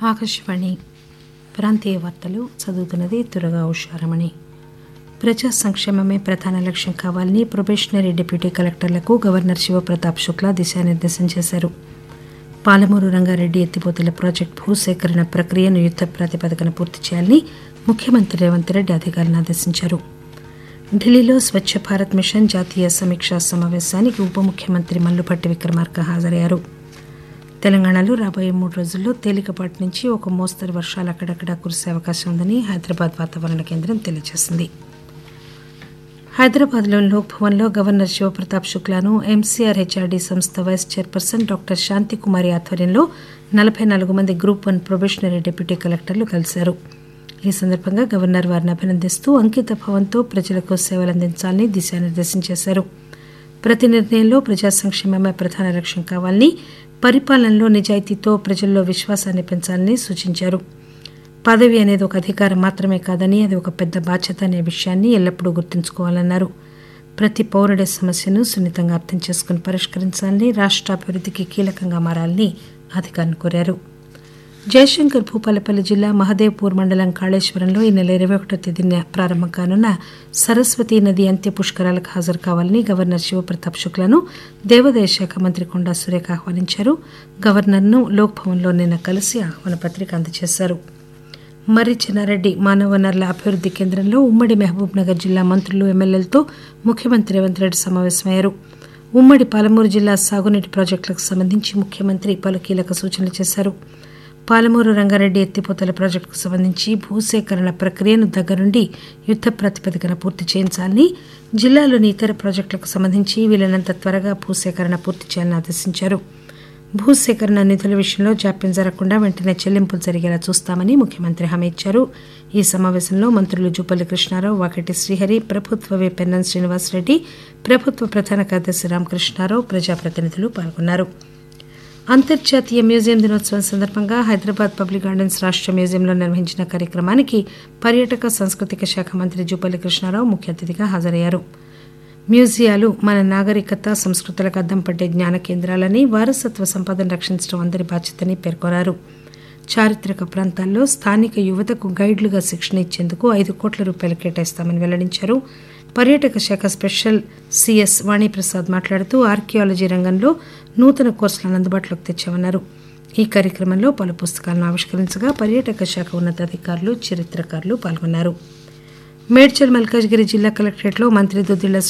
ఆకాశవాణి ప్రాంతీయ వార్తలు చదువుతున్నది తురగా ఉషారమణి ప్రజా సంక్షేమమే ప్రధాన లక్ష్యం కావాలని ప్రొబేషనరీ డిప్యూటీ కలెక్టర్లకు గవర్నర్ శివప్రతాప్ శుక్లా దిశానిర్దేశం చేశారు పాలమూరు రంగారెడ్డి ఎత్తిపోతల ప్రాజెక్టు భూసేకరణ ప్రక్రియను యుద్ద ప్రాతిపదికన పూర్తి చేయాలని ముఖ్యమంత్రి రేవంత్ రెడ్డి అధికారులను ఆదేశించారు ఢిల్లీలో స్వచ్ఛ భారత్ మిషన్ జాతీయ సమీక్షా సమావేశానికి ఉప ముఖ్యమంత్రి మల్లుపట్టి విక్రమార్క హాజరయ్యారు తెలంగాణలో రాబోయే మూడు రోజుల్లో తేలికపాటి నుంచి ఒక మోస్తరు వర్షాలు అక్కడక్కడా కురిసే అవకాశం ఉందని హైదరాబాద్ వాతావరణ కేంద్రం తెలియజేసింది హైదరాబాద్లోని లోక్ భవన్లో గవర్నర్ శివప్రతాప్ శుక్లాను ఎంసీఆర్ హెచ్ఆర్డీ సంస్థ వైస్ చైర్పర్సన్ డాక్టర్ శాంతికుమారి ఆధ్వర్యంలో నలభై నాలుగు మంది గ్రూప్ వన్ ప్రొబేషనరీ డిప్యూటీ కలెక్టర్లు కలిశారు ఈ సందర్భంగా గవర్నర్ వారిని అభినందిస్తూ అంకిత భావంతో ప్రజలకు సేవలందించాలని దిశానిర్దేశం చేశారు ప్రతి నిర్ణయంలో ప్రజా సంక్షేమమే ప్రధాన లక్ష్యం కావాలని పరిపాలనలో నిజాయితీతో ప్రజల్లో విశ్వాసాన్ని పెంచాలని సూచించారు పదవి అనేది ఒక అధికారం మాత్రమే కాదని అది ఒక పెద్ద బాధ్యత అనే విషయాన్ని ఎల్లప్పుడూ గుర్తుంచుకోవాలన్నారు ప్రతి పౌరుడి సమస్యను సున్నితంగా అర్థం చేసుకుని పరిష్కరించాలని రాష్ట్ర అభివృద్ధికి కీలకంగా మారాలని అధికారులను కోరారు జయశంకర్ భూపాలపల్లి జిల్లా మహదేవ్పూర్ మండలం కాళేశ్వరంలో ఈ నెల ఇరవై ఒకటో తేదీన ప్రారంభం కానున్న సరస్వతీ నది అంత్య పుష్కరాలకు హాజరు కావాలని గవర్నర్ శివప్రతాప్ శుక్లాను దేవాదాయ శాఖ మంత్రి కొండా సురేఖ ఆహ్వానించారు గవర్నర్ను లోక్ భవన్లో నిన్న కలిసి ఆహ్వాన పత్రిక అందజేశారు మర్రి చెన్నారెడ్డి మానవ వనరుల అభివృద్ది కేంద్రంలో ఉమ్మడి మహబూబ్ నగర్ జిల్లా మంత్రులు ఎమ్మెల్యేలతో ముఖ్యమంత్రి రేవంత్ రెడ్డి సమావేశమయ్యారు ఉమ్మడి పాలమూరు జిల్లా సాగునీటి ప్రాజెక్టులకు సంబంధించి ముఖ్యమంత్రి పలు కీలక సూచనలు చేశారు పాలమూరు రంగారెడ్డి ఎత్తిపోతల ప్రాజెక్టుకు సంబంధించి భూసేకరణ ప్రక్రియను దగ్గరుండి యుద్ద ప్రాతిపదికన పూర్తి చేయించాలని జిల్లాలోని ఇతర ప్రాజెక్టులకు సంబంధించి వీలైనంత త్వరగా భూసేకరణ పూర్తి చేయాలని ఆదేశించారు భూసేకరణ నిధుల విషయంలో జాప్యం జరగకుండా వెంటనే చెల్లింపులు జరిగేలా చూస్తామని ముఖ్యమంత్రి హామీ ఇచ్చారు ఈ సమావేశంలో మంత్రులు జూపల్లి కృష్ణారావు వాకటి శ్రీహరి ప్రభుత్వ విప్ పెన్నన్ శ్రీనివాసరెడ్డి ప్రభుత్వ ప్రధాన కార్యదర్శి రామకృష్ణారావు ప్రజాప్రతినిధులు పాల్గొన్నారు అంతర్జాతీయ మ్యూజియం దినోత్సవం సందర్భంగా హైదరాబాద్ పబ్లిక్ గార్డెన్స్ రాష్ట్ర మ్యూజియంలో నిర్వహించిన కార్యక్రమానికి పర్యాటక సాంస్కృతిక శాఖ మంత్రి జూపల్లి కృష్ణారావు ముఖ్య అతిథిగా హాజరయ్యారు మ్యూజియాలు మన నాగరికత సంస్కృతులకు అద్దం పట్టే జ్ఞాన కేంద్రాలని వారసత్వ సంపదను రక్షించడం అందరి బాధ్యతని పేర్కొన్నారు చారిత్రక ప్రాంతాల్లో స్థానిక యువతకు గైడ్లుగా శిక్షణ ఇచ్చేందుకు ఐదు కోట్ల రూపాయలు కేటాయిస్తామని వెల్లడించారు పర్యాటక శాఖ స్పెషల్ సిఎస్ వాణిప్రసాద్ మాట్లాడుతూ ఆర్కియాలజీ రంగంలో నూతన కోర్సులను అందుబాటులోకి తెచ్చామన్నారు ఈ కార్యక్రమంలో పలు పుస్తకాలను ఆవిష్కరించగా పర్యాటక శాఖ ఉన్నతాధికారులు చరిత్రకారులు పాల్గొన్నారు మేడ్చల్ మల్కాజ్గిరి జిల్లా కలెక్టరేట్లో మంత్రి దుద్దిళ్ల